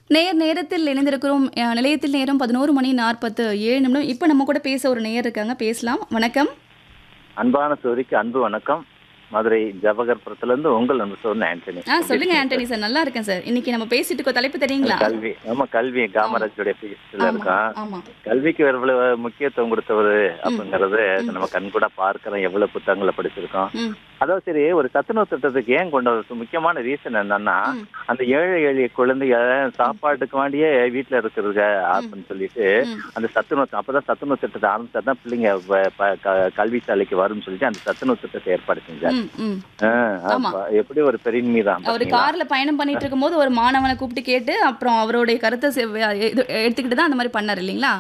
நேர் நேரத்தில் இணைந்திருக்கிறோம் அஹ், நிலையத்தில் நேரம் பதினோரு மணி நாற்பத்து ஏழு நிமிடம் இப்போ நம்ம கூட பேச ஒரு நேயர் இருக்காங்க பேசலாம் வணக்கம் அன்பான சோரிக்கு அன்பு வணக்கம் மதுரை ஜவஹர்புரத்துல இருந்து உங்கள் அன்பு சோர்ன ஆண்டனி ஆ சொல்லுங்க ஆண்டனி சார் நல்லா இருக்கேன் சார் இன்னைக்கு நம்ம பேசிட்டு இருக்கோம் தலைப்பு தெரியுங்களா கல்வி ஆமா கல்வி காமராஜுடைய பேச்சுல ஆமா இருக்கான் ஆமா கல்விக்கு எவ்வளவு முக்கியத்துவம் கொடுத்தவர் அப்படிங்கறது நம்ம கண் கூட பார்க்கிறோம் எவ்வளவு புத்தகங்களை படிச்சிருக்கோம் ம் அதாவது சரி ஒரு சத்துணவு திட்டத்துக்கு ஏன் கொண்டு வரது முக்கியமான ரீசன் என்னன்னா ம். அந்த ஏழை எளிய குழந்தைங்க சாப்பாட்டுக்கு வேண்டியே வீட்டுல இருக்கிறதுங்க அப்படின்னு சொல்லிட்டு ம். அந்த சத்துணவு அப்பதான் சத்துணவு திட்டத்தை ஆரம்பிச்சா தான் பிள்ளைங்க வ- ப- க- கல்வி சாலைக்கு வரும்னு சொல்லிட்டு அந்த சத்துணவு திட்டத்தை ஏற்பாடு செஞ்சாங்க ம் ம் ஆ, ஆமா. அப்ப எப்படி ஒரு பெருமை தான் அவர் கார்ல பயணம் பண்ணிட்டு இருக்கும்போது ஒரு மாணவனை கூப்பிட்டு கேட்டு அப்புறம் அவருடைய கருத்தை செவ்- இது எடுத்துக்கிட்டு தான் அந்த மாதிரி பண்ணார் இல்லைங்களா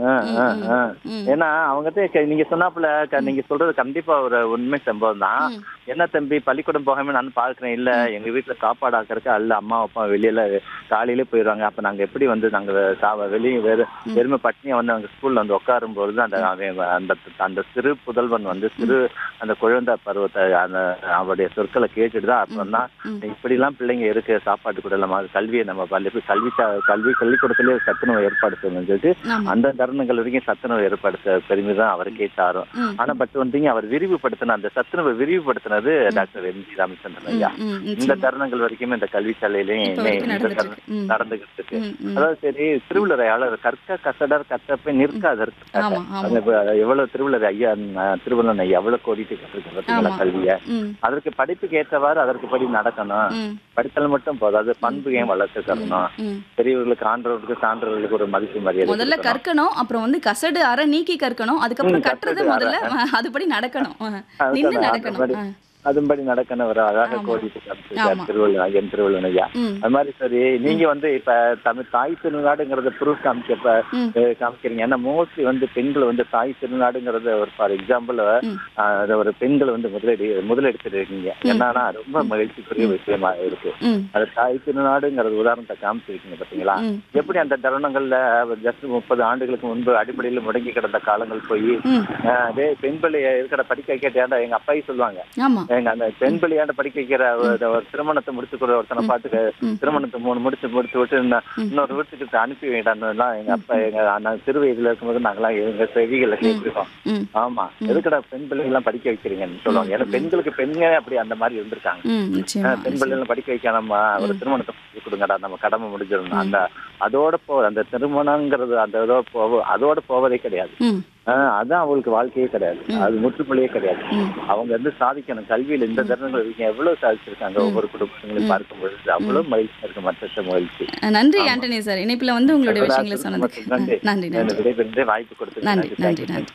ம். ஏன்னா அவங்ககிட்ட நீங்க சொன்னாப்புல க- நீங்க சொல்றது கண்டிப்பா ஒரு உண்மை சம்பவம் தான் ம். என்ன தம்பி பள்ளிக்கூடம் போகாம நான் பாக்குறேன் இல்ல எங்க வீட்டுல சாப்பாடு ஆக்கறதுக்கு அல்ல அம்மா அப்பா வெளியில காலையிலே போயிடுவாங்க அப்ப நாங்க எப்படி வந்து நாங்க சா- வெளியே வெறு வெறுமை பட்னியா வந்து அங்க ஸ்கூல்ல வந்து உட்காரும் பொழுது அந்த அவன் அந்த அந்த சிறு புதல்வன் வந்து சிறு அந்த குழந்தை பருவத்தை அந்த அவருடைய சொற்களை கேட்டுட்டு தான் அப்புறம் தான் ம். இப்படி எல்லாம் பிள்ளைங்க இருக்கு சாப்பாடு கூட இல்லாம கல்வியை நம்ம பள்ளி கல்வி சா- கல்வி பள்ளிக்கூடத்திலேயே சத்துணவு ஏற்பாடு செய்யணும்னு சொல்லிட்டு ஆமா அந்த தருணங்கள் வரைக்கும் சத்துணவு ஏற்படுத்த பெருமை தான் அவருக்கே சாரும் ம் ஆனா பட் வந்தீங்க அவர் விரிவுபடுத்தின அந்த சத்துணவை விரிவுபடுத்தினது டாக்டர் எம் ஜி ராமச்சந்திரன் ஐயா ம், ம், இந்த நிச்சயமா. தருணங்கள் வரைக்கும் இந்த கல்வி சாலையிலையும் இப்ப இன்னும் வரைக்கும் இந்த நடந்துட்டு தருணம் இருக்கு. ம். நடந்துகிட்டு இருக்கு ம், ம். அதாவது சரி திருவள்ளுவரையாளர் கற்க கசடர் கற்றப்பை நிற்காதர் ஆமா ஆமா அந்த இப்ப எவ்வளவு திருவள்ளுவர் ஐயா அஹ், திருவள்ளுவன் ஐயா எவ்வளவு கோடிட்டு கற்றுக்க பார்த்தீங்களா ஆமா. கல்விய ம் அதற்கு படிப்புக்கு ஏற்றவாறு அதற்கு படி நடக்கணும் ம் படித்தல் மட்டும் போதும் அது பண்பு ஏன் வளர்த்து தரணும் ம் பெரியவர்களுக்கு ஆண்டவர்களுக்கு சான்றவர்களுக்கு ஒரு மதிப்பு மரியாதை முதல்ல கொடுக்கணும். கற்கணும் அப்புறம் வந்து கசடு அரை நீக்கி கற்கணும் அதுக்கப்புறம் ம், கட்டுறது கசடு முதல்ல அதுபடி நடக்கணும் அஹ், அதுதான் நின்னு அது நடக்கணும் மாதிரி. அஹ், அதுபடி நடக்கணும் ஒரு அழகாக ஆமா. கோடிட்டு ஆமா. காமிச்சிருக்கார் திருவள்ளுவர் ஐயன் திருவள்ளுவர் ஐயா ம் அது மாதிரி சரி நீங்க வந்து இப்ப தமிழ் தாய் திருநாடுங்கிறத ப்ரூஃப் காமிக்கப்ப ம் அஹ், காமிக்கிறீங்க ஏன்னா மோஸ்ட்லி வந்து பெண்கள் வந்து தாய் திருநாடுங்கிறத ஒரு ஃபார் எக்ஸாம்பிள் ம். அதை ஒரு பெண்கள் வந்து முதலீடு முதலெடுத்துட்டு இருக்கீங்க என்னன்னா ரொம்ப மகிழ்ச்சிக்குரிய விஷயமா இருக்கு ம் அது தாய் திருநாடுங்கிறது உதாரணத்தை காமிச்சிருக்கீங்க பாத்தீங்களா ம் எப்படி அந்த தருணங்கள்ல ஜஸ்ட் முப்பது ஆண்டுகளுக்கு முன்பு அடிப்படையில் முடங்கி கிடந்த காலங்கள் போய் ம் அதே பெண் பிள்ளைய இருக்கிற படிக்க கேட்டேன்டா எங்க அப்பாயி சொல்லுவாங்க ஆமா எங்க அந்த பெண் பிள்ளையாண்ட படிக்க வைக்கிற ஒரு- ஒரு திருமணத்தை முடிச்சு கொடுற ஒருத்தனை பார்த்து ம். திருமணத்தை மூணு முடிச்சு முடிச்சு விட்டு இன்ன- இன்னொரு வீட்டுக்கு அனுப்பி வேண்டாம்லாம் எங்க அப்பா எங்க நான் சிறு வயதுல இருக்கும்போது நாங்கெல்லாம் எங்க செவிகளை கேட்டிருக்கோம் ம் ஆமா எதுக்குடா பெண் பிள்ளைங்க எல்லாம் படிக்க வைக்கிறீங்கன்னு சொல்லுவாங்க ஏன்னா பெண்களுக்கு பெண்களே அப்படி அந்த மாதிரி இருந்திருக்காங்க ம் நிச்சயமா ஆஹ் பெண் பிள்ளைகளை படிக்க வைக்க நம்ம ஒரு திருமணத்தை முடிச்சு கொடுங்கடா நம்ம கடமை முடிஞ்சிடணும் அந்த அதோட போ அந்த திருமணங்கிறது அந்த இதோ போவ அதோட போவதே கிடையாது ம் ஆஹ் அதான் அவங்களுக்கு வாழ்க்கையே கிடையாது அது முற்றுப்புள்ளியே கிடையாது ம். அவங்க வந்து சாதிக்கணும் கல்வியில இந்த தருணங்கள் வரைக்கும் எவ்வளவு சாதிச்சிருக்காங்க ஒவ்வொரு குடும்பங்களையும் பார்க்கும் பொழுது அவ்வளவு மகிழ்ச்சியா இருக்கு மற்ற மகிழ்ச்சி அஹ், நன்றி ஆண்டனி சார் இணைப்புல வந்து உங்களுடைய விஷயங்களை சொன்னதுக்கு நன்றி அஹ், நன்றி நன்றி விடைபெறுந்தே வாய்ப்பு கொடுத்து நன்றி நன்றி நன்றி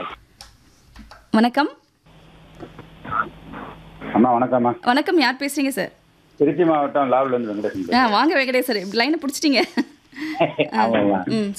வணக்கம் அம்மா வணக்கம்மா வணக்கம் யார் பேசுறீங்க சார் திருச்சி மாவட்டம் லாவில் இருந்து வெங்கடேசன் ஆ வாங்க வெங்கடேஷ் சார் லைனை பிடிச்சிட்டீங்க ஆமாம்மா ம்